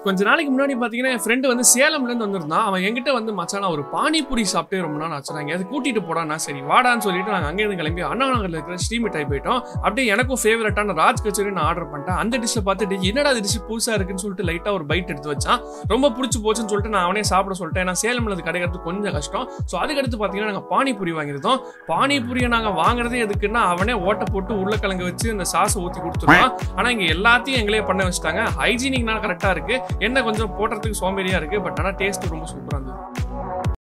கொஞ்ச நாளைக்கு முன்னாடி பாத்தீங்கன்னா என் ஃப்ரெண்டு வந்து சேலம்ல இருந்து வந்திருந்தான் அவன் என்கிட்ட வந்து மச்சான் நான் ஒரு பானிபூரி சாப்பிட்டே ரொம்ப நாள் ஆச்சு நாங்க எது கூட்டிட்டு போடானா சரி வாடான்னு சொல்லிட்டு நாங்க அங்கேருந்து கிளம்பி அண்ணா நகர்ல இருக்கிற ஸ்ரீமிட்டாய் போயிட்டோம் அப்படியே எனக்கும் ஃபேவரட்டான ராஜ் கச்சேரி நான் ஆர்டர் பண்ணிட்டேன் அந்த டிஷ்ஷை பார்த்துட்டு என்னடா டிஷ் புதுசா இருக்குன்னு சொல்லிட்டு லைட்டா ஒரு பைட் எடுத்து வச்சான் ரொம்ப பிடிச்சி போச்சுன்னு சொல்லிட்டு நான் அவனே சாப்பிட சொல்லிட்டேன் ஏன்னா சேலம்ல அது கிடைக்கிறது கொஞ்சம் கஷ்டம் ஸோ அதுக்கடுத்து பார்த்தீங்கன்னா நாங்கள் பானிபூரி வாங்கியிருந்தோம் பானிபூரியை நாங்கள் வாங்குறதே எதுக்குன்னா அவனே ஓட்டை போட்டு உருளைக்கிழங்கு வச்சு அந்த சாஸை ஊற்றி கொடுத்துருவான் ஆனால் இங்கே எல்லாத்தையும் எங்களே பண்ண வச்சுட்டாங்க ஹைஜீனிக்னால கரெக்டாக இருக்கு என்ன கொஞ்சம் போடுறதுக்கு சோம்பேறியா இருக்கு பட் ஆனால் டேஸ்ட் ரொம்ப சூப்பராக இருந்தது